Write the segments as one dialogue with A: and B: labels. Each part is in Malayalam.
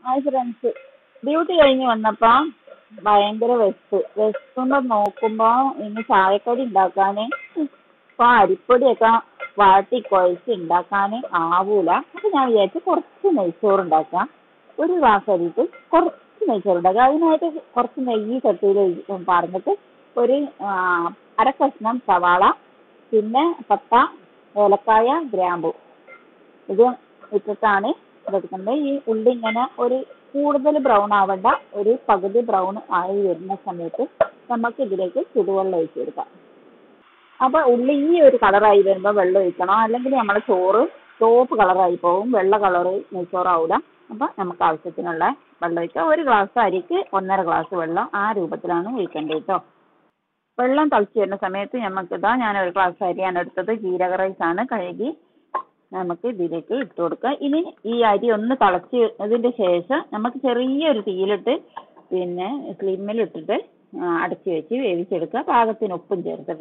A: ഹായ് ഫ്രണ്ട്സ് ഡ്യൂട്ടി കഴിഞ്ഞ് വന്നപ്പോൾ ഭയങ്കര വിശപ്പ് വിശക്കുമ്പോൾ നോക്കുമ്പോൾ ഇന്ന് ചായക്കടി ഉണ്ടാക്കാൻ ഇപ്പോൾ അരിപ്പൊടിയൊക്കെ വാട്ടി കുഴച്ച് ഉണ്ടാക്കാൻ ആവൂല അപ്പോൾ ഞാൻ വിചാരിച്ചു കുറച്ച് നെയ്ച്ചോറ് ഉണ്ടാക്കാം ഒരു ഗ്ലാസ് അരിയിട്ട് കുറച്ച് നെയ്ച്ചോറ് ഉണ്ടാക്കാം അതിനായിട്ട് കുറച്ച് നെയ്യ് ചട്ടിയിൽ പറഞ്ഞിട്ട് ഒരു ആ, അര കഷ്ണം സവാള പിന്നെ പട്ട ഏലക്കായ ഗ്രാമ്പു ഇത് ഇട്ടിട്ടാണ് ഇതെടുക്കുന്നത് ഈ ഉള്ളി ഇങ്ങനെ ഒരു കൂടുതൽ ബ്രൗൺ ആവേണ്ട ഒരു പകുതി ബ്രൗൺ ആയി വരുന്ന സമയത്ത് നമുക്ക് ഇതിലേക്ക് ചുടുവെള്ളം ഒഴിച്ച് കൊടുക്കാം അപ്പോൾ ഉള്ളി ഈ ഒരു കളറായി വരുമ്പോൾ വെള്ളം ഒഴിക്കണം അല്ലെങ്കിൽ നമ്മുടെ ചോറ് ചുവപ്പ് കളറായി പോകും വെള്ള കളറ് നെയ്ച്ചോറാവില്ല അപ്പോൾ നമുക്ക് ആവശ്യത്തിനുള്ള വെള്ളം ഒഴിക്കാം ഒരു ഗ്ലാസ് അരിക്ക് ഒന്നര ഗ്ലാസ് വെള്ളം ആ രൂപത്തിലാണ് ഒഴിക്കേണ്ടത് കേട്ടോ വെള്ളം തിളച്ച് വരുന്ന സമയത്ത് നമുക്ക് ഇതാ ഞാൻ ഒരു ഗ്ലാസ് അരിയാണ് എടുത്തത് ജീരക റൈസ് ആണ് കഴുകി നമുക്ക് ഇതിലേക്ക് ഇട്ട് കൊടുക്കുക ഇനി ഈ അരി ഒന്ന് തിളച്ച് ഇതിന്റെ ശേഷം നമുക്ക് ചെറിയൊരു തീയിലിട്ട് പിന്നെ സ്ലിമ്മിലിട്ടിട്ട് അടച്ച് വെച്ച് വേവിച്ചെടുക്കുക പാകത്തിന് ഉപ്പും ചേർത്തിട്ട്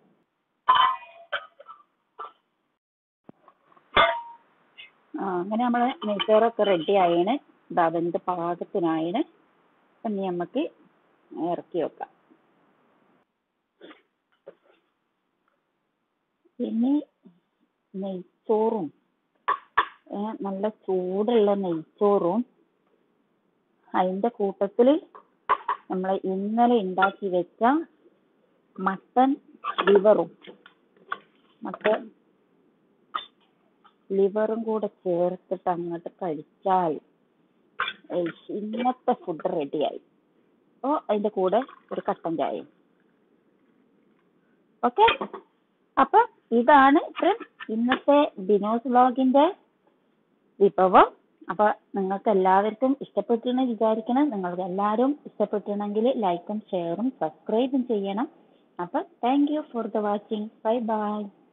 A: ആ അങ്ങനെ നമ്മളെ നെയ്ച്ചോറൊക്കെ റെഡി ആയിന് ഇതാ വെന്ത് പാകത്തിനായിന് ഇനി നമുക്ക് ഇറക്കി വെക്കാം പിന്നെ നെയ്ച്ചോറും ഏ, നല്ല ചൂടുള്ള നെയ്ച്ചോറും അതിന്റെ കൂട്ടത്തിൽ നമ്മൾ ഇന്നലെ ഉണ്ടാക്കി വെച്ച മട്ടൻ ലിവറും മട്ടൻ ലിവറും കൂടെ ചേർത്തിട്ട് അങ്ങോട്ട് കഴിച്ചാൽ ഏയ് ഇന്നത്തെ ഫുഡ് റെഡിയായി അപ്പോൾ അതിന്റെ കൂടെ ഒരു കട്ടൻ ചായയും ഓക്കെ അപ്പൊ ഇതാണ് ഫ്രണ്ട്സ് ഇന്നത്തെ ബിനോസ് വ്ലോഗിന്റെ വിഭവം അപ്പൊ നിങ്ങൾക്ക് എല്ലാവർക്കും ഇഷ്ടപ്പെട്ടിന്ന് വിചാരിക്കണം നിങ്ങൾക്ക് എല്ലാവരും ഇഷ്ടപ്പെട്ടിട്ടുണ്ടെങ്കിൽ ലൈക്കും ഷെയറും സബ്സ്ക്രൈബും ചെയ്യണം അപ്പൊ thank you for the watching bye by